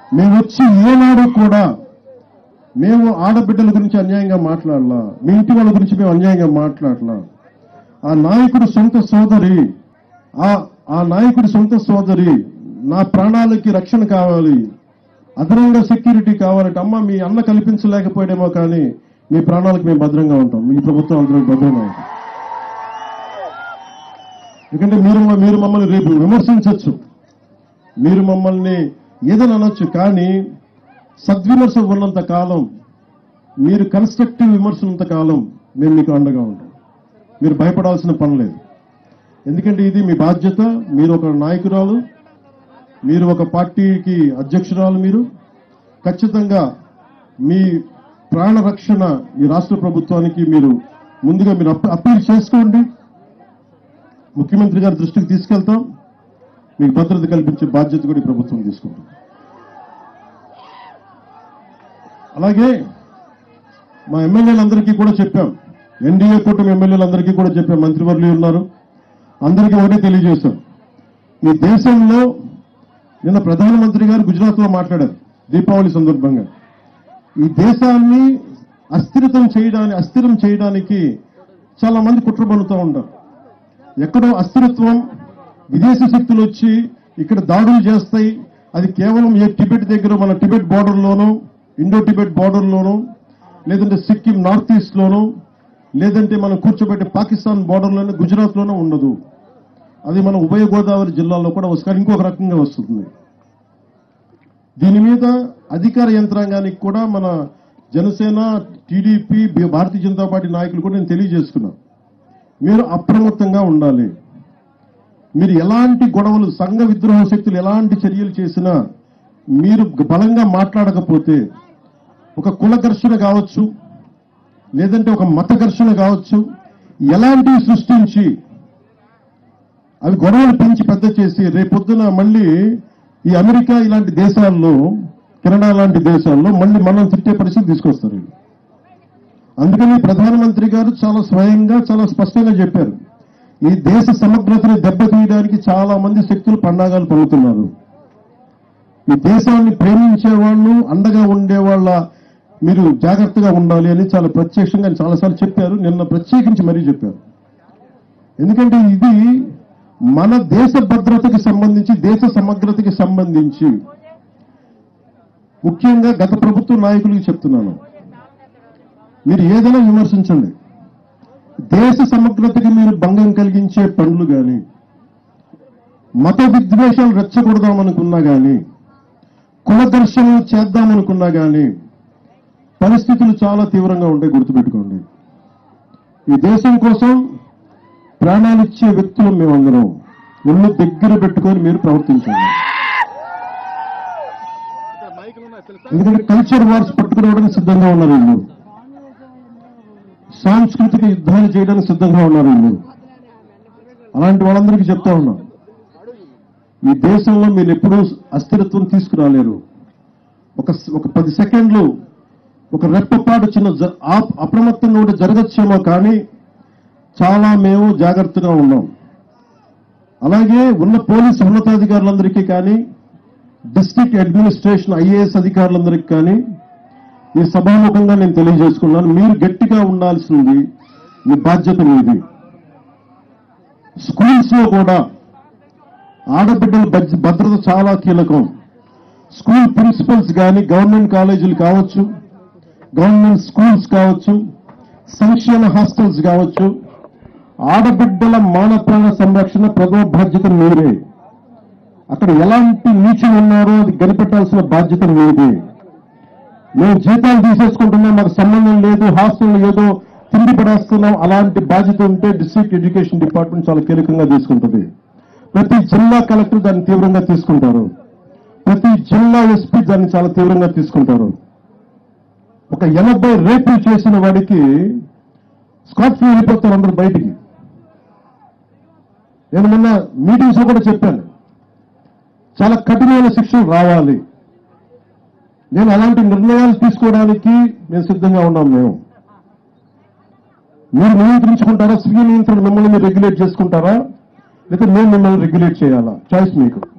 మేము వచ్చి ఏనాడు కూడా మేము ఆడబిడ్డల గురించి అన్యాయంగా మాట్లాడలా మీ ఇంటి వాళ్ళ గురించి మేము అన్యాయంగా మాట్లాడలా ఆ నాయకుడు సొంత సోదరి ఆ ఆ నాయకుడి సొంత సోదరి నా ప్రాణాలకి రక్షణ కావాలి అదనంగా సెక్యూరిటీ కావాలంటే అమ్మ మీ అన్న కల్పించలేకపోయాడేమో కానీ మీ ప్రాణాలకు మేము భద్రంగా ఉంటాం మీ ప్రభుత్వం అందరం భద్రంగా ఉంటాం ఎందుకంటే మీరు మీరు మమ్మల్ని రేపు విమర్శించవచ్చు మీరు మమ్మల్ని ఏదైనా అనొచ్చు కానీ సద్విమర్శ ఉన్నంత కాలం మీరు కన్స్ట్రక్టివ్ విమర్శ ఉన్నంత కాలం మేము మీకు అండగా ఉంటాం మీరు భయపడాల్సిన పని లేదు ఎందుకంటే ఇది మీ బాధ్యత మీరు ఒక నాయకురాలు మీరు ఒక పార్టీకి అధ్యక్షురాలు మీరు ఖచ్చితంగా మీ ప్రాణ రక్షణ ఈ రాష్ట్ర ప్రభుత్వానికి మీరు ముందుగా మీరు అప్ప- అప్పీల్ చేసుకోండి ముఖ్యమంత్రి గారి దృష్టికి తీసుకెళ్తాం మీకు భద్రత కల్పించే బాధ్యత కూడా ఈ ప్రభుత్వం తీసుకుంటుంది అలాగే మా ఎమ్మెల్యేలందరికీ కూడా చెప్పాం ఎన్డీఏ కూటమి ఎమ్మెల్యేలందరికీ కూడా చెప్పాం మంత్రివర్యులు ఉన్నారు అందరికీ ఒకటే తెలియజేశాం ఈ దేశంలో నిన్న ప్రధానమంత్రి గారు గుజరాత్ లో మాట్లాడారు దీపావళి సందర్భంగా ఈ దేశాన్ని అస్థిరతం చేయడానికి అస్థిరం చేయడానికి చాలా మంది కుట్ర పన్నుతూ ఉంటారు ఎక్కడో అస్థిరత్వం విదేశీ శక్తులు వచ్చి ఇక్కడ దాడులు చేస్తాయి అది కేవలం ఏ టిబెట్ దగ్గర మన టిబెట్ బార్డర్లోనూ ఇండో టిబెట్ బార్డర్లోనూ లేదంటే సిక్కిం నార్త్ ఈస్ట్ లోనూ లేదంటే మనం కూర్చోబెట్టే పాకిస్తాన్ బార్డర్లోనూ గుజరాత్లోనూ ఉండదు అది మన ఉభయ గోదావరి జిల్లాలో కూడా వస్తుంది ఇంకొక రకంగా వస్తుంది దీని మీద అధికార యంత్రాంగానికి కూడా మన Janasena TDP B- Bharatiya Janata party నాయకులు కూడా నేను తెలియజేసుకున్నా మీరు అప్రమత్తంగా ఉండాలి మీరు ఎలాంటి గొడవలు సంఘ విద్రోహ శక్తులు ఎలాంటి చర్యలు చేసినా మీరు బలంగా మాట్లాడకపోతే ఒక కుల ఘర్షణ కావచ్చు లేదంటే ఒక మత ఘర్షణ కావచ్చు ఎలాంటివి సృష్టించి అవి గొడవలు పెంచి పెద్ద చేసి రేపొద్దున మళ్ళీ ఈ అమెరికా ఇలాంటి దేశాల్లో కెనడా లాంటి దేశాల్లో మళ్ళీ మనం తిట్టే పరిస్థితి తీసుకొస్తారు వీళ్ళు. అందుకని ప్రధానమంత్రి గారు చాలా స్వయంగా చాలా స్పష్టంగా చెప్పారు ఈ దేశ సమగ్రతని దెబ్బతీయడానికి చాలా మంది శక్తులు పండాగాలు పలుకుతున్నారు ఈ దేశాన్ని ప్రేమించే వాళ్ళు అండగా ఉండే వాళ్ళ మీరు జాగ్రత్తగా ఉండాలి అని చాలా ప్రత్యక్షంగా ఆయన చాలాసార్లు చెప్పారు నిన్న ప్రత్యేకించి మరీ చెప్పారు ఎందుకంటే ఇది మన దేశ భద్రతకి సంబంధించి దేశ సమగ్రతకి సంబంధించి ముఖ్యంగా గత ప్రభుత్వ నాయకులకి చెప్తున్నాను మీరు ఏదైనా విమర్శించండి దేశ సమగ్రతకి మీరు భంగం కలిగించే పనులు కానీ మత విద్వేషాలు రెచ్చగొడదామనుకున్నా కానీ కుల ఘర్షణలు చేద్దామనుకున్నా కానీ పరిస్థితులు చాలా తీవ్రంగా ఉంటాయి గుర్తుపెట్టుకోండి ఈ దేశం కోసం ప్రాణాలిచ్చే వ్యక్తులు మేమందరం ఒళ్ళు దగ్గర పెట్టుకొని మీరు ప్రవర్తించండి ఎందుకంటే కల్చర్ వార్స్ పట్టుకురావడానికి సిద్ధంగా ఉన్నారు వీళ్ళు సాంస్కృతిక యుద్ధాలు చేయడానికి సిద్ధంగా ఉన్నారు వీళ్ళు అలాంటి వాళ్ళందరికీ చెప్తా ఉన్నాం ఈ దేశంలో మీరు ఎప్పుడూ అస్థిరత్వం తీసుకురాలేరు ఒక ఒక పది సెకండ్లు ఒక రెప్పపాటు చిన్న జ- ఆ- అప్రమత్తంగా ఉంటే జరగచ్చేమో కానీ చాలా మేము జాగ్రత్తగా ఉన్నాం అలాగే ఉన్న పోలీసు ఉన్నతాధికారులందరికీ కానీ డిస్ట్రిక్ట్ అడ్మినిస్ట్రేషన్ ఐఏఎస్ అధికారులందరికీ కానీ ఈ సభాముఖంగా నేను తెలియజేసుకున్నాను మీరు గట్టిగా ఉండాల్సింది మీ బాధ్యత మీది స్కూల్స్ లో కూడా ఆడబిడ్డల భద్ర- భద్రత చాలా కీలకం స్కూల్ ప్రిన్సిపల్స్ కానీ గవర్నమెంట్ కాలేజీలు కావచ్చు గవర్నమెంట్ స్కూల్స్ కావచ్చు సంక్షేమ హాస్టల్స్ కావచ్చు ఆడబిడ్డల మాన ప్రాణ సంరక్షణ ప్రథమ బాధ్యత మీరే అక్కడ ఎలాంటి నీచులు ఉన్నారో అది కనిపెట్టాల్సిన బాధ్యత మీదే మేము జీతాలు తీసేసుకుంటున్నాం మాకు సంబంధం లేదు హాస్టల్ ఏదో తిండి పడేస్తున్నాం అలాంటి బాధ్యత ఉంటే డిస్ట్రిక్ట్ ఎడ్యుకేషన్ డిపార్ట్మెంట్ చాలా కీలకంగా తీసుకుంటుంది ప్రతి జిల్లా కలెక్టర్ దాన్ని తీవ్రంగా తీసుకుంటారు ప్రతి జిల్లా ఎస్పీ దాన్ని చాలా తీవ్రంగా తీసుకుంటారు ఒక ఎనభై రేపులు చేసిన వాడికి స్కాట్ ఫ్రీ వెళ్ళిపోతారు అందరూ బయటికి నేను మొన్న మీటింగ్స్ లో కూడా చెప్పాను చాలా కఠినమైన శిక్షలు రావాలి నేను అలాంటి నిర్ణయాలు తీసుకోవడానికి మేము సిద్ధంగా ఉన్నాం మేము మీరు నియంత్రించుకుంటారా స్వీయ నియంత్రణ మిమ్మల్ని మీరు రెగ్యులేట్ చేసుకుంటారా లేకపోతే మేము మిమ్మల్ని రెగ్యులేట్ చేయాలా చాయిస్ మీకు